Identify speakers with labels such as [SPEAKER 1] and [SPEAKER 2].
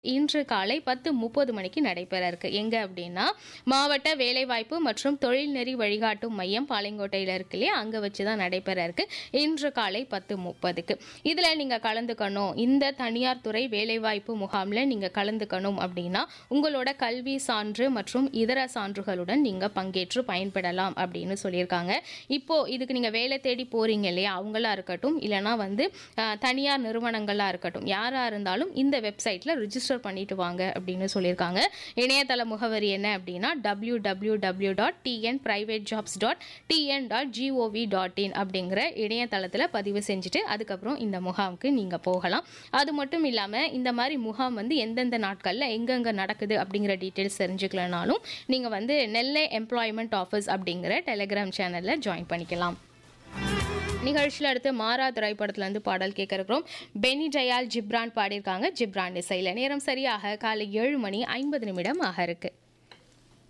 [SPEAKER 1] இன்று காலை பத்து முப்பது மணிக்கு நடைபெற இருக்கு எங்க அப்படின்னா மாவட்ட வேலைவாய்ப்பு மற்றும் தொழில்நெறி வழிகாட்டும் மையம் பாளையங்கோட்டையில் இருக்கு இல்லையா அங்கே வச்சு தான் நடைபெற இருக்கு இன்று காலை பத்து முப்பதுக்கு இதில் நீங்கள் கலந்துக்கணும் இந்த தனியார் துறை வேலைவாய்ப்பு முகாமில் நீங்கள் கலந்துக்கணும் அப்படின்னா உங்களோட கல்வி சான்று மற்றும் இதர சான்றுகளுடன் நீங்கள் பங்கேற்று பயன்படலாம் அப்படின்னு சொல்லியிருக்காங்க இப்போ இதுக்கு நீங்கள் வேலை தேடி போறீங்க இல்லையா அவங்களா இருக்கட்டும் இல்லைனா வந்து அஹ், தனியார் நிறுவனங்களாக இருக்கட்டும் யாராக இருந்தாலும் இந்த வெப்சைட்டில் ரிஜிஸ்டர் பண்ணிட்டு வாங்க அப்படின்னு சொல்லியிருக்காங்க இணையதள முகவரி என்ன அப்படின்னா W W W dot TN private jobs dot TN dot GOV dot in அப்படிங்கிற இணையதளத்தில் பதிவு செஞ்சுட்டு அதுக்கப்புறம் இந்த முகாமுக்கு நீங்கள் போகலாம் அது மட்டும் இல்லாமல் இந்த மாதிரி முகாம் வந்து எந்தெந்த நாட்களில் எங்கெங்கே நடக்குது அப்படிங்கிற டீட்டெயில்ஸ் தெரிஞ்சுக்கலனாலும் நீங்கள் வந்து நெல்லை எம்ப்ளாய்மெண்ட் ஆஃபீஸ் அப்படிங்கிற டெலிகிராம் சேனலில் ஜாயின் பண்ணிக்கலாம் நிகழ்ச்சியில் அடுத்து மாறா திரைப்படத்துல இருந்து பாடல் கேட்க இருக்கிறோம் பெனி ஜயால் ஜிப்ரான் பாடியிருக்காங்க ஜிப்ரான் இசையில் நேரம் சரியாக காலை ஏழு மணி ஐம்பது நிமிடம் ஆக இருக்கு